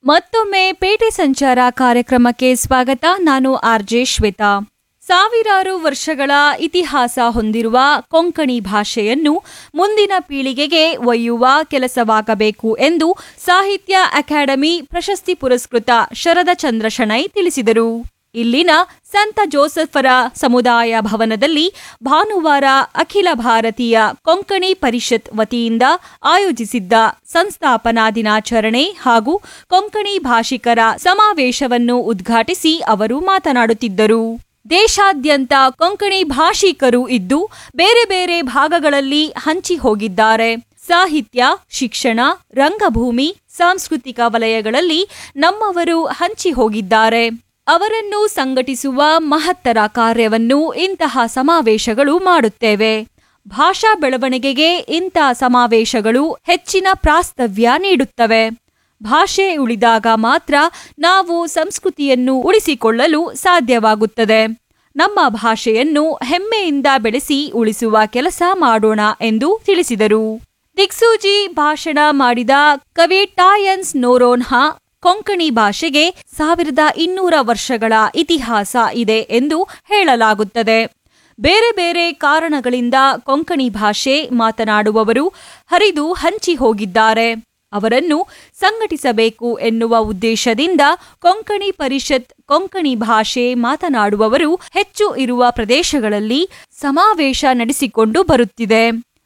ಮತ್ತೊಮ್ಮೆ ಪೇಟೆ ಸಂಚಾರ ಕಾರ್ಯಕ್ರಮಕ್ಕೆ ಸ್ವಾಗತ ನಾನು ಆರ್ಜೆ ಶ್ವೇತಾ ಸಾವಿರಾರು ವರ್ಷಗಳ ಇತಿಹಾಸ ಹೊಂದಿರುವ ಕೊಂಕಣಿ ಭಾಷೆಯನ್ನು ಮುಂದಿನ ಪೀಳಿಗೆಗೆ ಒಯ್ಯುವ ಕೆಲಸವಾಗಬೇಕು ಎಂದು ಸಾಹಿತ್ಯ ಅಕಾಡೆಮಿ ಪ್ರಶಸ್ತಿ ಪುರಸ್ಕೃತ ಶರದ ಚಂದ್ರ ಶಣೈ ತಿಳಿಸಿದರು ಇಲ್ಲಿನ ಸಂತ ಜೋಸೆಫರ ಸಮುದಾಯ ಭವನದಲ್ಲಿ ಭಾನುವಾರ ಅಖಿಲ ಭಾರತೀಯ ಕೊಂಕಣಿ ಪರಿಷತ್ ವತಿಯಿಂದ ಆಯೋಜಿಸಿದ್ದ ಸಂಸ್ಥಾಪನಾ ದಿನಾಚರಣೆ ಹಾಗೂ ಕೊಂಕಣಿ ಭಾಷಿಕರ ಸಮಾವೇಶವನ್ನು ಉದ್ಘಾಟಿಸಿ ಅವರು ಮಾತನಾಡುತ್ತಿದ್ದರು ದೇಶಾದ್ಯಂತ ಕೊಂಕಣಿ ಭಾಷಿಕರು ಇದ್ದು ಬೇರೆ ಬೇರೆ ಭಾಗಗಳಲ್ಲಿ ಹಂಚಿ ಹೋಗಿದ್ದಾರೆ ಸಾಹಿತ್ಯ ಶಿಕ್ಷಣ ರಂಗಭೂಮಿ ಸಾಂಸ್ಕೃತಿಕ ವಲಯಗಳಲ್ಲಿ ನಮ್ಮವರು ಹಂಚಿ ಹೋಗಿದ್ದಾರೆ ಅವರನ್ನು ಸಂಘಟಿಸುವ ಮಹತ್ತರ ಕಾರ್ಯವನ್ನು ಇಂತಹ ಸಮಾವೇಶಗಳು ಮಾಡುತ್ತೇವೆ ಭಾಷಾ ಬೆಳವಣಿಗೆಗೆ ಇಂಥ ಸಮಾವೇಶಗಳು ಹೆಚ್ಚಿನ ಪ್ರಾಸ್ತವ್ಯ ನೀಡುತ್ತವೆ ಭಾಷೆ ಉಳಿದಾಗ ಮಾತ್ರ ನಾವು ಸಂಸ್ಕೃತಿಯನ್ನು ಉಳಿಸಿಕೊಳ್ಳಲು ಸಾಧ್ಯವಾಗುತ್ತದೆ ನಮ್ಮ ಭಾಷೆಯನ್ನು ಹೆಮ್ಮೆಯಿಂದ ಬೆಳೆಸಿ ಉಳಿಸುವ ಕೆಲಸ ಮಾಡೋಣ ಎಂದು ತಿಳಿಸಿದರು ದಿಕ್ಸೂಜಿ ಭಾಷಣ ಮಾಡಿದ ಕವಿ ಟಾಯನ್ಸ್ ನೋರೋನ್ಹಾ ಕೊಂಕಣಿ ಭಾಷೆಗೆ ಸಾವಿರದ ಇನ್ನೂರ ವರ್ಷಗಳ ಇತಿಹಾಸ ಇದೆ ಎಂದು ಹೇಳಲಾಗುತ್ತದೆ ಬೇರೆ ಬೇರೆ ಕಾರಣಗಳಿಂದ ಕೊಂಕಣಿ ಭಾಷೆ ಮಾತನಾಡುವವರು ಹರಿದು ಹಂಚಿ ಹೋಗಿದ್ದಾರೆ ಅವರನ್ನು ಸಂಘಟಿಸಬೇಕು ಎನ್ನುವ ಉದ್ದೇಶದಿಂದ ಕೊಂಕಣಿ ಪರಿಷತ್ ಕೊಂಕಣಿ ಭಾಷೆ ಮಾತನಾಡುವವರು ಹೆಚ್ಚು ಇರುವ ಪ್ರದೇಶಗಳಲ್ಲಿ ಸಮಾವೇಶ ನಡೆಸಿಕೊಂಡು ಬರುತ್ತಿದೆ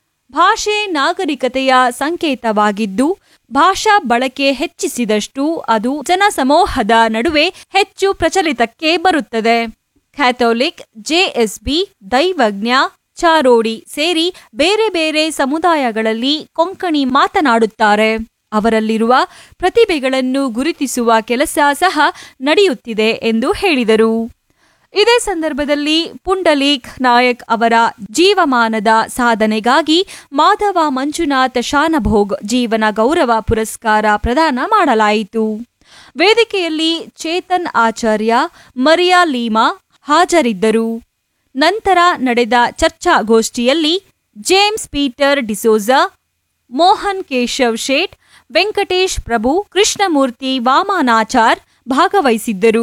ಭಾಷೆ ನಾಗರಿಕತೆಯ ಸಂಕೇತವಾಗಿದ್ದು ಭಾಷಾ ಬಳಕೆ ಹೆಚ್ಚಿಸಿದಷ್ಟು ಅದು ಜನಸಮೂಹದ ನಡುವೆ ಹೆಚ್ಚು ಪ್ರಚಲಿತಕ್ಕೆ ಬರುತ್ತದೆ ಕ್ಯಾಥೋಲಿಕ್ ಜೆಎಸ್ಬಿ ದೈವಜ್ಞ ಚಾರೋಡಿ ಸೇರಿ ಬೇರೆ ಬೇರೆ ಸಮುದಾಯಗಳಲ್ಲಿ ಕೊಂಕಣಿ ಮಾತನಾಡುತ್ತಾರೆ ಅವರಲ್ಲಿರುವ ಪ್ರತಿಭೆಗಳನ್ನು ಗುರುತಿಸುವ ಕೆಲಸ ಸಹ ನಡೆಯುತ್ತಿದೆ ಎಂದು ಹೇಳಿದರು ಇದೇ ಸಂದರ್ಭದಲ್ಲಿ ಪುಂಡಲೀಕ್ ನಾಯಕ್ ಅವರ ಜೀವಮಾನದ ಸಾಧನೆಗಾಗಿ ಮಾಧವ ಮಂಜುನಾಥ್ ಶಾನಭೋಗ್ ಜೀವನ ಗೌರವ ಪುರಸ್ಕಾರ ಪ್ರದಾನ ಮಾಡಲಾಯಿತು ವೇದಿಕೆಯಲ್ಲಿ ಚೇತನ್ ಆಚಾರ್ಯ ಮರಿಯಾ ಲೀಮಾ ಹಾಜರಿದ್ದರು ನಂತರ ನಡೆದ ಚರ್ಚಾಗೋಷ್ಠಿಯಲ್ಲಿ ಜೇಮ್ಸ್ ಪೀಟರ್ ಡಿಸೋಜಾ ಮೋಹನ್ ಕೇಶವ್ ಶೇಟ್ ವೆಂಕಟೇಶ್ ಪ್ರಭು ಕೃಷ್ಣಮೂರ್ತಿ ವಾಮನಾಚಾರ್ ಭಾಗವಹಿಸಿದ್ದರು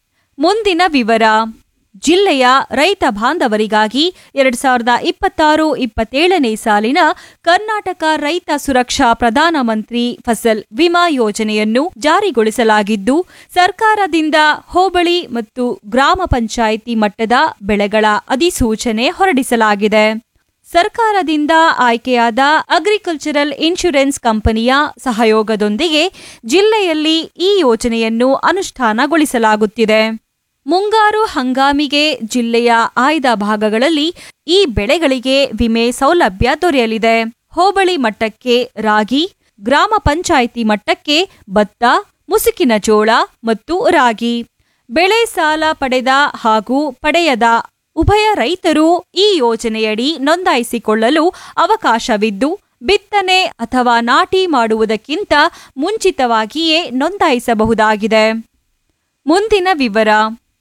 ಮುಂದಿನ ವಿವರ ಜಿಲ್ಲೆಯ ರೈತ ಬಾಂಧವರಿಗಾಗಿ ಎರಡ್ ಸಾವಿರದ ಇಪ್ಪತ್ತಾರು ಇಪ್ಪತ್ತೇಳನೇ ಸಾಲಿನ ಕರ್ನಾಟಕ ರೈತ ಸುರಕ್ಷಾ ಪ್ರಧಾನಮಂತ್ರಿ ಫಸಲ್ ವಿಮಾ ಯೋಜನೆಯನ್ನು ಜಾರಿಗೊಳಿಸಲಾಗಿದ್ದು ಸರ್ಕಾರದಿಂದ ಹೋಬಳಿ ಮತ್ತು ಗ್ರಾಮ ಪಂಚಾಯಿತಿ ಮಟ್ಟದ ಬೆಳೆಗಳ ಅಧಿಸೂಚನೆ ಹೊರಡಿಸಲಾಗಿದೆ ಸರ್ಕಾರದಿಂದ ಆಯ್ಕೆಯಾದ ಅಗ್ರಿಕಲ್ಚರಲ್ ಇನ್ಶೂರೆನ್ಸ್ ಕಂಪನಿಯ ಸಹಯೋಗದೊಂದಿಗೆ ಜಿಲ್ಲೆಯಲ್ಲಿ ಈ ಯೋಜನೆಯನ್ನು ಅನುಷ್ಠಾನಗೊಳಿಸಲಾಗುತ್ತಿದೆ ಮುಂಗಾರು ಹಂಗಾಮಿಗೆ ಜಿಲ್ಲೆಯ ಆಯ್ದ ಭಾಗಗಳಲ್ಲಿ ಈ ಬೆಳೆಗಳಿಗೆ ವಿಮೆ ಸೌಲಭ್ಯ ದೊರೆಯಲಿದೆ ಹೋಬಳಿ ಮಟ್ಟಕ್ಕೆ ರಾಗಿ ಗ್ರಾಮ ಪಂಚಾಯಿತಿ ಮಟ್ಟಕ್ಕೆ ಭತ್ತ ಮುಸುಕಿನ ಜೋಳ ಮತ್ತು ರಾಗಿ ಬೆಳೆ ಸಾಲ ಪಡೆದ ಹಾಗೂ ಪಡೆಯದ ಉಭಯ ರೈತರು ಈ ಯೋಜನೆಯಡಿ ನೋಂದಾಯಿಸಿಕೊಳ್ಳಲು ಅವಕಾಶವಿದ್ದು ಬಿತ್ತನೆ ಅಥವಾ ನಾಟಿ ಮಾಡುವುದಕ್ಕಿಂತ ಮುಂಚಿತವಾಗಿಯೇ ನೋಂದಾಯಿಸಬಹುದಾಗಿದೆ ಮುಂದಿನ ವಿವರ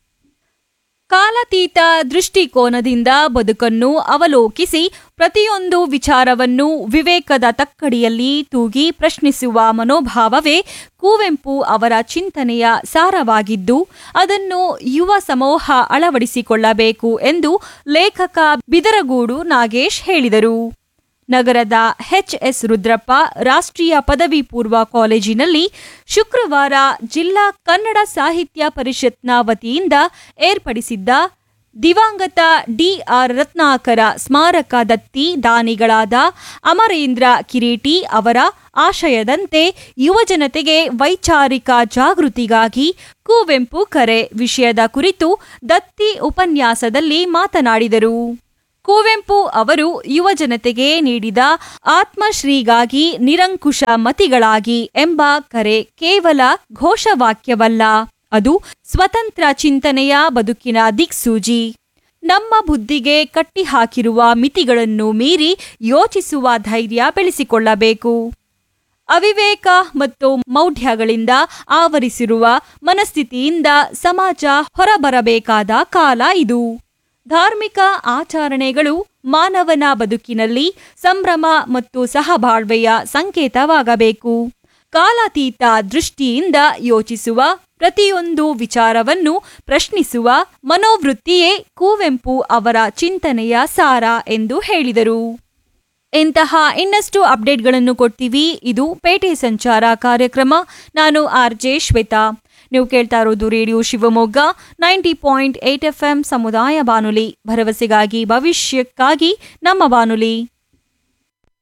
ಕಾಲತೀತ ದೃಷ್ಟಿಕೋನದಿಂದ ಬದುಕನ್ನು ಅವಲೋಕಿಸಿ ಪ್ರತಿಯೊಂದು ವಿಚಾರವನ್ನು ವಿವೇಕದ ತಕ್ಕಡಿಯಲ್ಲಿ ತೂಗಿ ಪ್ರಶ್ನಿಸುವ ಮನೋಭಾವವೇ ಕುವೆಂಪು ಅವರ ಚಿಂತನೆಯ ಸಾರವಾಗಿದ್ದು ಅದನ್ನು ಯುವ ಸಮೂಹ ಅಳವಡಿಸಿಕೊಳ್ಳಬೇಕು ಎಂದು ಲೇಖಕ ಬಿದರಗೂಡು ನಾಗೇಶ್ ಹೇಳಿದರು ನಗರದ ಎಚ್ಎಸ್ ರುದ್ರಪ್ಪ ರಾಷ್ಟ್ರೀಯ ಪದವಿ ಪೂರ್ವ ಕಾಲೇಜಿನಲ್ಲಿ ಶುಕ್ರವಾರ ಜಿಲ್ಲಾ ಕನ್ನಡ ಸಾಹಿತ್ಯ ಪರಿಷತ್ನ ವತಿಯಿಂದ ಏರ್ಪಡಿಸಿದ್ದ ದಿವಂಗತ ಡಿಆರ್ ರತ್ನಾಕರ ಸ್ಮಾರಕ ದತ್ತಿ ದಾನಿಗಳಾದ ಅಮರೇಂದ್ರ ಕಿರೀಟಿ ಅವರ ಆಶಯದಂತೆ ಯುವಜನತೆಗೆ ವೈಚಾರಿಕ ಜಾಗೃತಿಗಾಗಿ ಕುವೆಂಪು ಕರೆ ವಿಷಯದ ಕುರಿತು ದತ್ತಿ ಉಪನ್ಯಾಸದಲ್ಲಿ ಮಾತನಾಡಿದರು ಕುವೆಂಪು ಅವರು ಯುವಜನತೆಗೆ ನೀಡಿದ ಆತ್ಮಶ್ರೀಗಾಗಿ ನಿರಂಕುಶ ಮತಿಗಳಾಗಿ ಎಂಬ ಕರೆ ಕೇವಲ ಘೋಷವಾಕ್ಯವಲ್ಲ ಅದು ಸ್ವತಂತ್ರ ಚಿಂತನೆಯ ಬದುಕಿನ ದಿಕ್ಸೂಜಿ ನಮ್ಮ ಬುದ್ಧಿಗೆ ಕಟ್ಟಿಹಾಕಿರುವ ಮಿತಿಗಳನ್ನು ಮೀರಿ ಯೋಚಿಸುವ ಧೈರ್ಯ ಬೆಳೆಸಿಕೊಳ್ಳಬೇಕು ಅವಿವೇಕ ಮತ್ತು ಮೌಢ್ಯಗಳಿಂದ ಆವರಿಸಿರುವ ಮನಸ್ಥಿತಿಯಿಂದ ಸಮಾಜ ಹೊರಬರಬೇಕಾದ ಕಾಲ ಇದು ಧಾರ್ಮಿಕ ಆಚರಣೆಗಳು ಮಾನವನ ಬದುಕಿನಲ್ಲಿ ಸಂಭ್ರಮ ಮತ್ತು ಸಹಬಾಳ್ವೆಯ ಸಂಕೇತವಾಗಬೇಕು ಕಾಲಾತೀತ ದೃಷ್ಟಿಯಿಂದ ಯೋಚಿಸುವ ಪ್ರತಿಯೊಂದು ವಿಚಾರವನ್ನು ಪ್ರಶ್ನಿಸುವ ಮನೋವೃತ್ತಿಯೇ ಕುವೆಂಪು ಅವರ ಚಿಂತನೆಯ ಸಾರ ಎಂದು ಹೇಳಿದರು ಇಂತಹ ಇನ್ನಷ್ಟು ಅಪ್ಡೇಟ್ಗಳನ್ನು ಕೊಡ್ತೀವಿ ಇದು ಪೇಟೆ ಸಂಚಾರ ಕಾರ್ಯಕ್ರಮ ನಾನು ಆರ್ ಜೆ ಶ್ವೇತಾ ನೀವು ಕೇಳ್ತಾ ಇರೋದು radio Shivamogga ninety point eight F M ಸಮುದಾಯ ಬಾನುಲಿ ಭರವಸೆಗಾಗಿ ಭವಿಷ್ಯಕ್ಕಾಗಿ ನಮ್ಮ ಬಾನುಲಿ